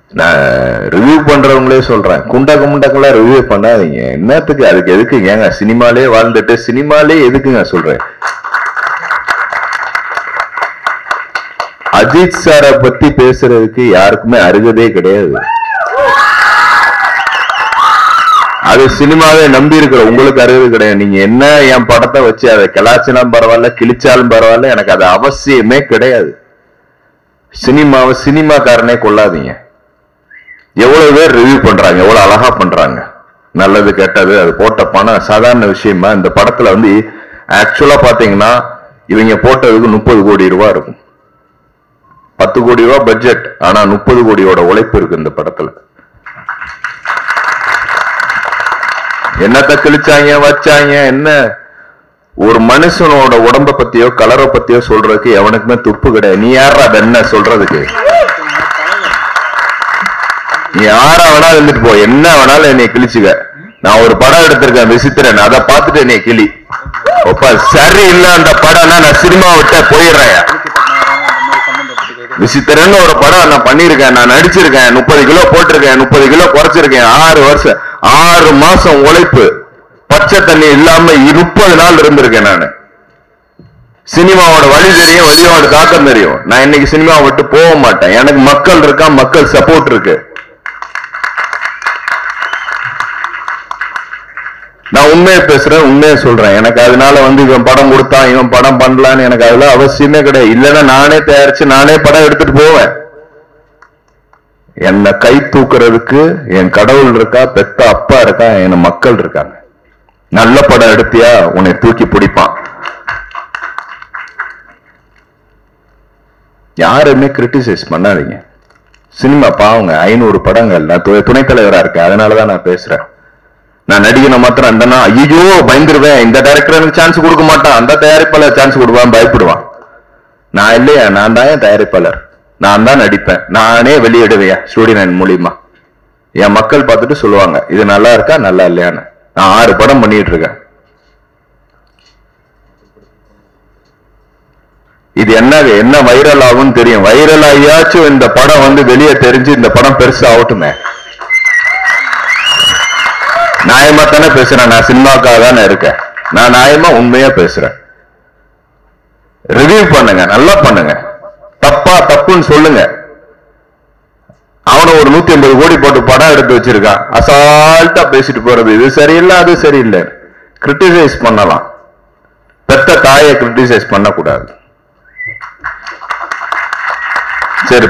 நான் ரிவ்யூ பண்றவங்களே சொல்றேன் குண்டக்க முண்டக்கெல்லாம் ரிவ்யூ பண்ணாதீங்க என்னத்துக்கு அதுக்கு எதுக்கு ஏங்க சினிமாலே வாழ்ந்துட்டு சினிமாலே எதுக்குங்க சொல்றேன் அஜித் சாரை பத்தி பேசுறதுக்கு யாருக்குமே அருகதே கிடையாது அது சினிமாவே நம்பி இருக்கிற உங்களுக்கு அருகது கிடையாது நீங்க என்ன என் படத்தை வச்சு அதை கிளாச்சினாலும் பரவாயில்ல கிழிச்சாலும் பரவாயில்ல எனக்கு அது அவசியமே கிடையாது சினிமாவை சினிமாக்காரனே கொள்ளாதீங்க எவ்வளவு பேர் ரிவ்யூ பண்றாங்க எவ்வளவு அழகா பண்றாங்க நல்லது கெட்டது அது போட்ட பணம் சாதாரண விஷயமா இந்த படத்துல வந்து ஆக்சுவலா பாத்தீங்கன்னா இவங்க போட்டதுக்கு முப்பது கோடி ரூபாய் இருக்கும் பத்து கோடி ரூபாய் பட்ஜெட் ஆனா முப்பது கோடியோட உழைப்பு இருக்கு இந்த படத்துல என்னத்த கிழிச்சாங்க வச்சாங்க என்ன ஒரு மனுஷனோட உடம்ப பத்தியோ கலரை பத்தியோ சொல்றதுக்கு எவனுக்குமே துப்பு கிடையாது நீ யாரா அது என்ன சொல்றதுக்கு நீ யாரா வேணாலும் இருந்துட்டு போ என்ன வேணாலும் என்னை கிழிச்சுக்க நான் ஒரு படம் எடுத்திருக்கேன் விசித்திரன் அதை பார்த்துட்டு என்னை கிளி ஒப்பா சரி இல்ல அந்த படம்னா நான் சினிமா விட்ட போயிடுறேன் விசித்திரன் ஒரு படம் நான் பண்ணிருக்கேன் நான் நடிச்சிருக்கேன் முப்பது கிலோ போட்டிருக்கேன் முப்பது கிலோ குறைச்சிருக்கேன் ஆறு வருஷம் ஆறு மாசம் உழைப்பு பச்சை தண்ணி இல்லாம முப்பது நாள் இருந்திருக்கேன் நான் சினிமாவோட வழி தெரியும் வழியோட தாக்கம் தெரியும் நான் இன்னைக்கு சினிமாவை விட்டு போக மாட்டேன் எனக்கு மக்கள் இருக்கா மக்கள் சப்போர்ட் இருக்கு நான் உண்மையை பேசுறேன் உண்மையை சொல்றேன் எனக்கு அதனால வந்து இவன் படம் கொடுத்தான் இவன் படம் பண்ணலான்னு எனக்கு அதெல்லாம் அவசியமே கிடையாது இல்லைன்னா நானே தயாரிச்சு நானே படம் எடுத்துட்டு போவேன் என்னை கை தூக்குறதுக்கு என் கடவுள் இருக்கா பெத்த அப்பா இருக்கா என் மக்கள் இருக்காங்க நல்ல படம் எடுத்தியா உன்னை தூக்கி பிடிப்பான் யாருமே கிரிட்டிசைஸ் பண்ணாதீங்க சினிமா பாவங்க ஐநூறு படங்கள் நான் து- துணைத் தலைவரா இருக்கேன் அதனாலதான் நான் பேசுறேன் நான் நடிகனை மாத்திரம் அந்த ஐயோ பயந்துருவேன் இந்த டைரக்டர் எனக்கு சான்ஸ் கொடுக்க மாட்டான் அந்த தயாரிப்பாளர் சான்ஸ் கொடுப்பான் பயப்படுவான் நான் இல்லையா நான் தான் என் தயாரிப்பாளர் நான் தான் நடிப்பேன் நானே வெளியிடுவேன் ஸ்டூடியோ நைன் மூலியமா என் மக்கள் பார்த்துட்டு சொல்லுவாங்க இது நல்லா இருக்கா நல்லா இல்லையான்னு நான் ஆறு படம் பண்ணிட்டு இருக்கேன் இது என்ன என்ன வைரல் ஆகும்னு தெரியும் வைரல் ஆகியாச்சும் இந்த படம் வந்து வெளியே தெரிஞ்சு இந்த படம் பெருசா ஆகட்டுமே நியாயமா தானே பேசுறேன் நான் சினிமாக்காக தானே இருக்கேன் நான் நியாயமா உண்மையா பேசுறேன் ரிவ்யூ பண்ணுங்க நல்லா பண்ணுங்க தப்பா தப்புன்னு சொல்லுங்க அவனை ஒரு நூத்தி ஐம்பது கோடி போட்டு படம் எடுத்து வச்சிருக்கான் அசால்ட்டா பேசிட்டு போறது இது சரியில்லை அது சரியில்லை கிரிட்டிசைஸ் பண்ணலாம் பெத்த தாயை கிரிட்டிசைஸ் பண்ணக்கூடாது